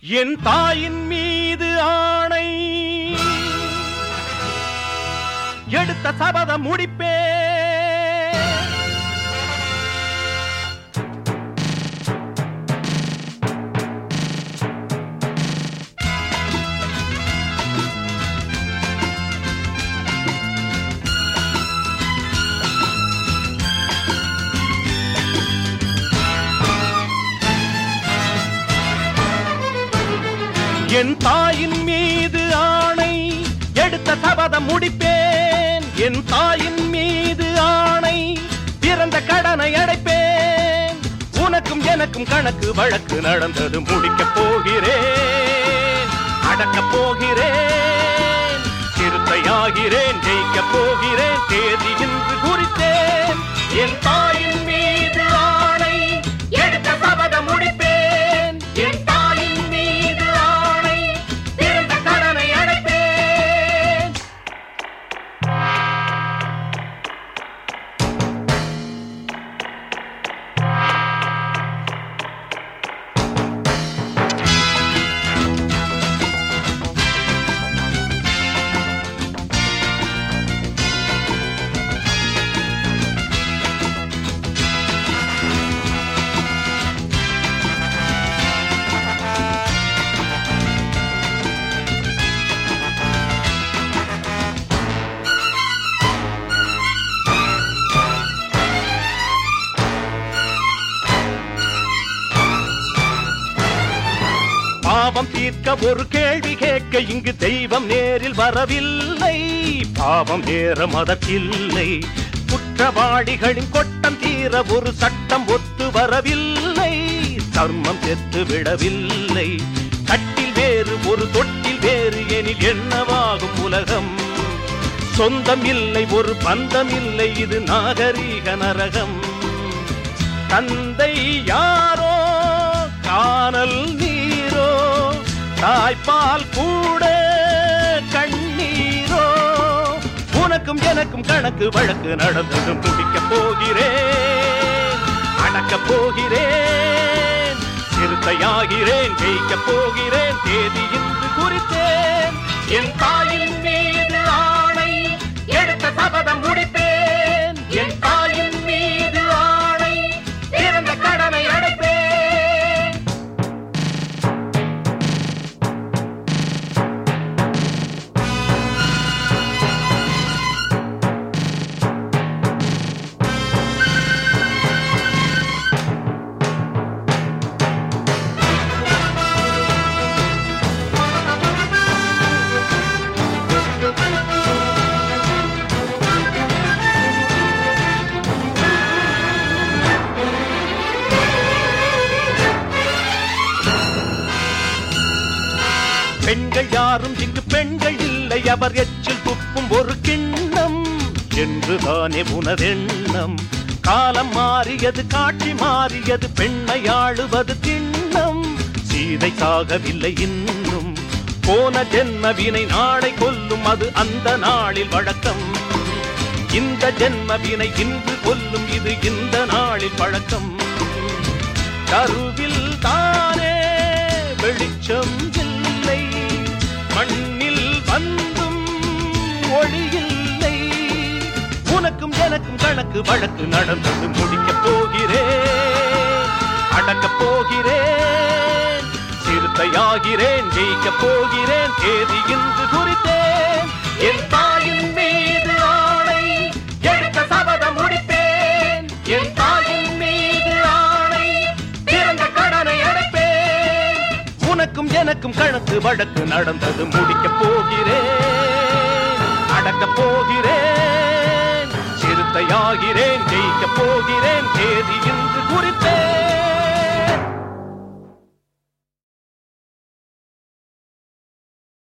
என் தாயின் மீது ஆணை எடுத்த சபதம் முடிப்பே என் தாயின் மீது ஆணை எடுத்த சபதம் முடிப்பேன் என் தாயின் மீது ஆணை பிறந்த கடனை அடைப்பேன் உனக்கும் எனக்கும் கணக்கு வழக்கு நடந்தது முடிக்கப் போகிறேன் அடக்கப் போகிறேன் சிறுத்தையாகிறேன் ஜெயிக்கப் போகிறேன் தேதி இன்று குறித்தேன் என் தாயின் மீது ஆணை எடுத்த சபதம் முடிப்பேன் என் தாயின் மீது ஆணை பிறந்த கடனை அடைப்பேன் பாவம் தீர்க்க ஒரு கேள்வி கேட்க இங்கு தெய்வம் நேரில் வரவில்லை பாவம் நேரம் அதற்கில்லை குற்றவாளிகளின் கொட்டம் தீர ஒரு சட்டம் ஒத்து வரவில்லை தர்மம் செத்து விடவில்லை கட்டில் வேறு ஒரு தொட்டில் வேறு எனில் என்னவாகும் உலகம் சொந்தம் இல்லை ஒரு பந்தம் இல்லை இது நாகரீக நரகம் தந்தை யாரோ காணல் நீரோ தாய்ப்பால் கூட கண்ணீரோ உனக்கும் எனக்கும் கணக்கு வழக்கு நடந்தது முடிக்கப் போகிறேன் அடக்கப் போகிறேன் சிறுத்தையாகிறேன் ஜெயிக்கப் போகிறேன் தேதி இன்று குறித்தேன் என் தாயின் மீது ஆணை எடுத்த சபதம் முடிப்பேன் என் தாயின் மீது ஆணை பிறந்த கடனை அடைப்பேன் பெண்கள் யாரும் இங்கு பெண்கள் இல்லை அவர் எச்சில் துப்பும் ஒரு கிண்ணம் என்றுதானே உனதெண்ணம் காலம் மாறியது காட்சி மாறியது பெண்ணை ஆளுவது திண்ணம் சீதை சாகவில்லை இன்னும் போன ஜென்மவினை நாளை கொல்லும் அது அந்த நாளில் வழக்கம் இந்த ஜென்மவினை இன்று கொல்லும் இது இந்த நாளில் பழக்கம் கருவில் தானே வெளிச்சம் இல்லை மண்ணில் வந்தும் ஒளி இல்லை உனக்கும் எனக்கும் கணக்கு வழக்கு நடந்தது முடிக்கப் போகிறேன் அடக்கப் போகிறேன் சிறுத்தையாகிறேன் ஜெயிக்கப் போகிறேன் தேதி இன்று குறித்தேன் என் தாயின் மீது ஆணை எடுத்த சபதம் முடிப்பேன் என் தாயின் மீது ஆணை பிறந்த கடனை அடைப்பேன் உனக்கும் எனக்கும் கணக்கு வழக்கு நடந்தது முடிக்கப் போகிறேன் அடக்கப் போகிறேன் சிறுத்தையாகிறேன் ஜெயிக்கப் போகிறேன் தேதி இன்று குறித்தேன்